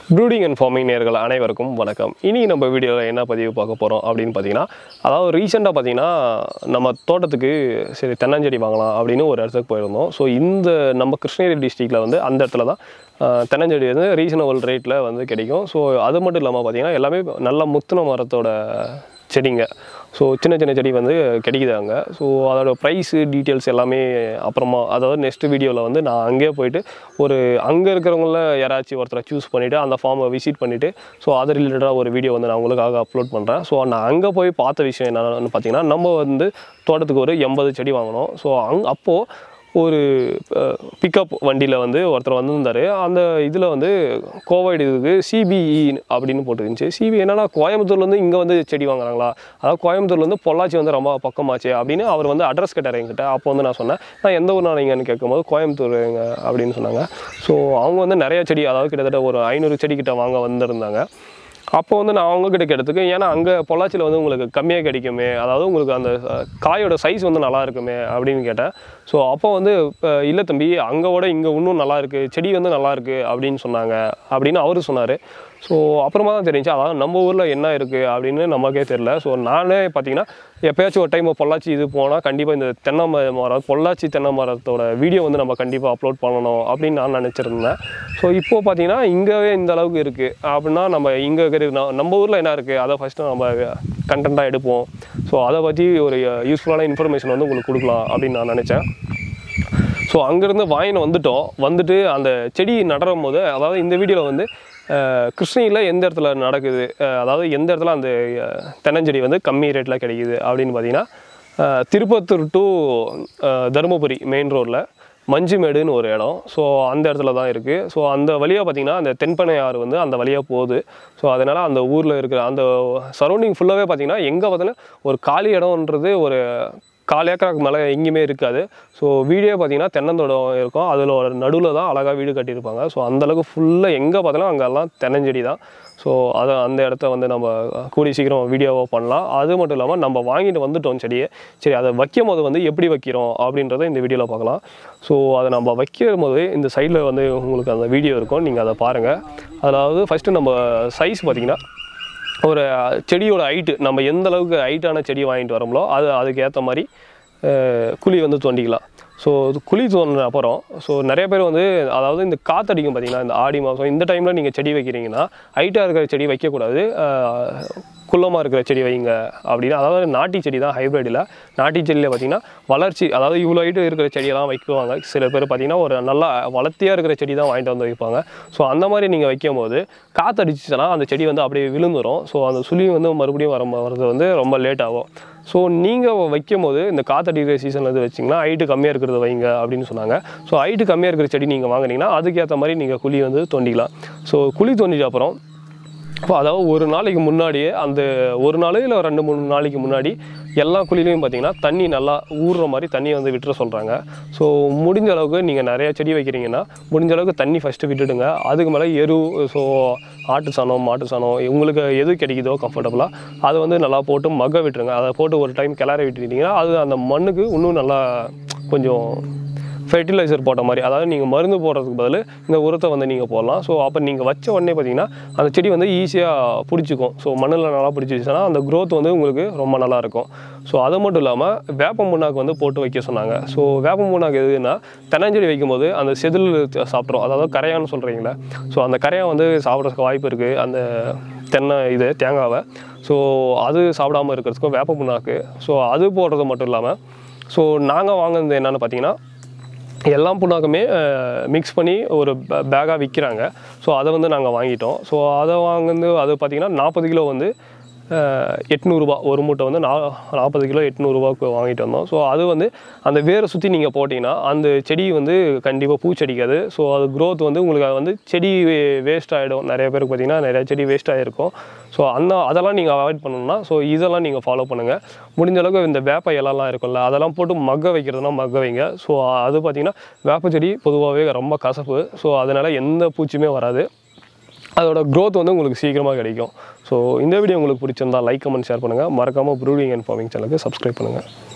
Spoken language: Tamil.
ப்ரூடிங் அண்ட் ஃபார்மிங் நேர்கள் அனைவருக்கும் வணக்கம் இனி நம்ம வீடியோவில் என்ன பதிவு பார்க்க போகிறோம் அப்படின்னு பார்த்தீங்கன்னா அதாவது ரீசெண்டாக பார்த்தீங்கன்னா நம்ம தோட்டத்துக்கு சரி தென்னஞ்செடி வாங்கலாம் அப்படின்னு ஒரு இடத்துக்கு போயிருந்தோம் ஸோ இந்த நம்ம கிருஷ்ணகிரி டிஸ்ட்ரிக்டில் வந்து அந்த இடத்துல தான் ஆஹ், தென்னஞ்செடி வந்து ரீசனபிள் ரேட்டில் வந்து கிடைக்கும் ஸோ அது மட்டும் இல்லாமல் பார்த்தீங்கன்னா எல்லாமே நல்ல முத்துன மரத்தோட செடிங்க ஸோ சின்ன சின்ன செடி வந்து கிடைக்குது அங்கே ஸோ அதோட ப்ரைஸு டீட்டெயில்ஸ் எல்லாமே அப்புறமா அதாவது நெக்ஸ்ட் வீடியோவில் வந்து நான் அங்கேயே போயிட்டு ஒரு அங்கே இருக்கிறவங்கள யாராச்சும் ஒருத்தரை சூஸ் பண்ணிவிட்டு அந்த ஃபார்மை விசிட் பண்ணிவிட்டு ஸோ அது ரிலேட்டடாக ஒரு வீடியோ வந்து நான் உங்களுக்காக அப்லோட் பண்ணுறேன் ஸோ நான் அங்கே போய் பார்த்த விஷயம் என்னென்னு பார்த்தீங்கன்னா நம்ம வந்து தோட்டத்துக்கு ஒரு எண்பது செடி வாங்கினோம் ஸோ அங் அப்போது ஒரு பிக்கப் வண்டியில் வந்து ஒருத்தர் வந்திருந்தார் அந்த இதில் வந்து கோவைடு இதுக்கு சிபிஇ அப்படின்னு போட்டுருந்துச்சு சிபி என்னன்னா கோயம்புத்தூர்லேருந்து இங்கே வந்து செடி வாங்குறாங்களா அதாவது கோயம்புத்தூர்லேருந்து பொள்ளாச்சி வந்து ரொம்ப பக்கமாச்சு அப்படின்னு அவர் வந்து அட்ரஸ் கேட்டார் என்கிட்ட அப்போ வந்து நான் சொன்னேன் நான் எந்த ஊர் நீங்கன்னு கேட்கும்போது கோயம்புத்தூர் எங்க அப்படின்னு சொன்னாங்க ஸோ அவங்க வந்து நிறைய செடி அதாவது கிட்டத்தட்ட ஒரு ஐநூறு செடி கிட்ட வாங்க வந்திருந்தாங்க அப்போ வந்து நான் அவங்கக்கிட்ட கேட்டதுக்கு ஏன்னா அங்கே பொள்ளாச்சியில் வந்து உங்களுக்கு கம்மியாக கிடைக்குமே அதாவது உங்களுக்கு அந்த அஹ், காயோட சைஸ் வந்து நல்லா இருக்குமே அப்படின்னு கேட்டேன் ஸோ அப்போ வந்து அஹ், இல்லை தம்பி அங்கே விட இங்கே இன்னும் நல்லா இருக்கு செடி வந்து நல்லா இருக்கு அப்படின்னு சொன்னாங்க அப்படின்னு அவரு சொன்னார் ஸோ அப்புறமா தான் தெரிஞ்சு அதாவது நம்ம ஊரில் என்ன இருக்குது அப்படின்னு நமக்கே தெரில ஸோ நானே பார்த்தீங்கன்னா எப்பயாச்சும் ஒரு டைம் பொள்ளாச்சி இது போனால் கண்டிப்பாக இந்த தென்னை ம- மரம் பொள்ளாச்சி தென்னை மரத்தோட வீடியோ வந்து நம்ம கண்டிப்பாக அப்லோட் பண்ணணும் அப்படின்னு நான் நினச்சிருந்தேன் ஸோ இப்போ பார்த்தீங்கன்னா இங்கேவே இந்த அளவுக்கு இருக்குது அப்படின்னா நம்ம இங்கே இருக்கிற ந- நம்ம ஊரில் என்ன இருக்குது அதை ஃபஸ்ட்டு நம்ம கண்டென்ட்டாக எடுப்போம் ஸோ அதை பற்றி ஒரு யூஸ்ஃபுல்லான இன்ஃபர்மேஷன் வந்து உங்களுக்கு கொடுக்கலாம் அப்படின்னு நான் நினச்சேன் ஸோ அங்கேருந்து வாங்கின்னு வந்துட்டோம் வந்துட்டு அந்த செடி நடுறும் போது அதாவது இந்த வீடியோவில் வந்து அஹ், கிருஷ்ணகிரியில் எந்த இடத்துல நடக்குது அஹ், அதாவது எந்த இடத்துல அந்த அஹ், தென்னஞ்செடி வந்து கம்மி ரேட்டில் கிடைக்குது அப்படின்னு பார்த்தீங்கன்னா அஹ், திருப்பத்தூர் டு தருமபுரி மெயின் ரோட்டில் மஞ்சுமேடுன்னு ஒரு இடம் ஸோ அந்த இடத்துல தான் இருக்குது ஸோ அந்த வழியாக பார்த்தீங்கன்னா அந்த தென்பனை ஆறு வந்து அந்த வழியாக போகுது ஸோ அதனால் அந்த ஊரில் இருக்கிற அந்த சரௌண்டிங் ஃபுல்லாகவே பார்த்தீங்கன்னா எங்கே பார்த்தாலும் ஒரு காலி இடம்ன்றது ஒரு கால் ஏக்கராக்கு மேலே எங்கேயுமே இருக்காது ஸோ வீடே பார்த்தீங்கன்னா தென்னந்தோடம் இருக்கும் அதில் ஒரு நடுவில் தான் அழகாக வீடு கட்டியிருப்பாங்க ஸோ அந்தளவுக்கு ஃபுல்லாக எங்கே பார்த்தாலும் அங்கெல்லாம் தென்னஞ்செடி தான் ஸோ அதை அந்த இடத்த வந்து நம்ம கூடி சீக்கிரம் வீடியோவாக பண்ணலாம் அது மட்டும் இல்லாமல் நம்ம வாங்கிட்டு வந்துட்டோம் செடியை சரி அதை வைக்கும் போது வந்து எப்படி வைக்கிறோம் அப்படின்றத இந்த வீடியோவில் பார்க்கலாம் ஸோ அதை நம்ம வைக்கும் போது இந்த சைடில் வந்து உங்களுக்கு அந்த வீடியோ இருக்கும் நீங்கள் அதை பாருங்கள் அதாவது ஃபஸ்ட்டு நம்ம சைஸ் பார்த்தீங்கன்னா ஒரு செடியோட ஹைட்டு நம்ம எந்த அளவுக்கு ஹைட்டான செடி வாங்கிட்டு வரோம்லோ அது அதுக்கு ஏற்ற மாதிரி அஹ், குழி வந்து தோண்டிக்கலாம் ஸோ குழி தோண்டின அப்புறம் ஸோ நிறைய பேர் வந்து அதாவது இந்த காத்தடிக்கும் பார்த்தீங்கன்னா இந்த ஆடி மாதம் இந்த டைமில் நீங்கள் செடி வைக்கிறீங்கன்னா ஹைட்டாக இருக்கிற செடி வைக்கக்கூடாது அஹ், குள்ளமாக இருக்கிற செடி வைங்க அப்படின்னு அதாவது நாட்டி செடி தான் ஹைப்ரிட்டில் நாட்டி செடியில் பார்த்தீங்கன்னா வளர்ச்சி அதாவது இவ்வளோ ஹைட்டு இருக்கிற செடியெல்லாம் வைக்குவாங்க சில பேர் பார்த்தீங்கன்னா ஒரு நல்லா வளர்த்தியாக இருக்கிற செடி தான் வாங்கிட்டு வந்து வைப்பாங்க ஸோ அந்த மாதிரி நீங்கள் வைக்கும் போது காற்றடிச்சுச்சுன்னா அந்த செடி வந்து அப்படியே விழுந்துரும் ஸோ அந்த சுழி வந்து மறுபடியும் வர வர்றது வந்து ரொம்ப லேட் ஆகும் ஸோ நீங்கள் வைக்கும் போது இந்த காத்தடிக்கிற சீசனில் இது வச்சிங்கன்னா ஹைட்டு கம்மியாக இருக்கிறத வைங்க அப்படின்னு சொன்னாங்க ஸோ ஹைட்டு கம்மியாக இருக்கிற செடி நீங்கள் வாங்குனீங்கன்னா அதுக்கேற்ற மாதிரி நீங்கள் குழி வந்து தோண்டிக்கலாம் ஸோ குழி தோண்டிட்ட அப்புறம் இப்போ அதாவது ஒரு நாளைக்கு முன்னாடியே அந்த ஒரு நாள் இல்லை ரெண்டு மூணு நாளைக்கு முன்னாடி எல்லா குழிலையும் பார்த்தீங்கன்னா தண்ணி நல்லா ஊறுற மாதிரி தண்ணியை வந்து விட்டுற சொல்கிறாங்க ஸோ முடிஞ்ச அளவுக்கு நீங்கள் நிறைய செடி வைக்கிறீங்கன்னா முடிஞ்ச அளவுக்கு தண்ணி ஃபஸ்ட்டு விட்டுடுங்க அதுக்கு மேலே எரு ஸோ ஆட்டு சாணம் மாட்டு சாணம் உங்களுக்கு எது கிடைக்குதோ கம்ஃபர்டபுளாக அதை வந்து நல்லா போட்டு மக விட்டுருங்க அதை போட்டு ஒரு டைம் கிளற விட்டுட்டீங்கன்னா அது அந்த மண்ணுக்கு இன்னும் நல்லா கொஞ்சம் ஃபெர்டிலைசர் போட்ட மாதிரி அதாவது நீங்கள் மருந்து போடுறதுக்கு பதில் இந்த உரத்தை வந்து நீங்கள் போடலாம் ஸோ அப்போ நீங்கள் வச்ச உடனே பார்த்தீங்கன்னா அந்த செடி வந்து ஈஸியாக பிடிச்சிக்கும் ஸோ மண்ணில் நல்லா பிடிச்சிச்சுன்னா அந்த growth வந்து உங்களுக்கு ரொம்ப நல்லா இருக்கும் ஸோ அது மட்டும் இல்லாமல் வேப்ப முன்னாக்கு வந்து போட்டு வைக்க சொன்னாங்க ஸோ வேப்ப முன்னாக்கு எதுன்னா தென்னஞ்செடி வைக்கும்போது அந்த செதில் சாப்பிட்றோம் அதாவது கரையான்னு சொல்கிறீங்களே ஸோ அந்த கரையான் வந்து சாப்பிட்றதுக்கு வாய்ப்பு இருக்குது அந்த தென்னை இது தேங்காவை ஸோ அது சாப்பிடாம இருக்கிறதுக்கும் வேப்ப புண்ணாக்கு ஸோ அது போடுறது மட்டும் இல்லாமல் ஸோ நாங்கள் வாங்குனது என்னென்னு பார்த்தீங்கன்னா எல்லா புண்ணாக்குமே மிக்ஸ் பண்ணி ஒரு பேக்காக விற்கிறாங்க ஸோ அதை வந்து நாங்கள் வாங்கிட்டோம் ஸோ அதை வாங்குந்து அது பார்த்திங்கன்னா நாற்பது கிலோ வந்து அஹ், எட்நூறுபா ஒரு மூட்டை வந்து நா நாற்பது கிலோ எட்நூறுபாவுக்கு வாங்கிட்டு வந்தோம் ஸோ அது வந்து அந்த வேரை சுற்றி நீங்கள் போட்டிங்கன்னா அந்த செடி வந்து கண்டிப்பாக பூச்செடிக்காது ஸோ அது growth வந்து உங்களுக்கு அது வந்து செடி வேஸ்ட் ஆகிடும் நிறைய பேருக்கு பார்த்தீங்கன்னா நிறைய செடி வேஸ்ட் ஆகிருக்கும் ஸோ அந்த அதெல்லாம் நீங்கள் அவாய்ட் பண்ணணும்னா ஸோ இதெல்லாம் நீங்கள் ஃபாலோ பண்ணுங்கள் முடிஞ்ச அளவுக்கு இந்த வேப்ப இலலாம் இருக்கும்ல அதெல்லாம் போட்டு மக்க வைக்கிறதுனா மக்க வைங்க ஸோ அது பார்த்தீங்கன்னா வேப்ப செடி பொதுவாகவே ரொம்ப கசப்பு ஸோ அதனால் எந்த பூச்சியுமே வராது அதோட growth வந்து உங்களுக்கு சீக்கிரமாக கிடைக்கும் ஸோ இந்த வீடியோ உங்களுக்கு பிடிச்சிருந்தா லைக் கமெண்ட் ஷேர் பண்ணுங்கள் மறக்காமல் ப்ரூடிங் அண்ட் ஃபார்மிங் சேனலுக்கு சப்ஸ்கிரைப் பண்ணுங்கள்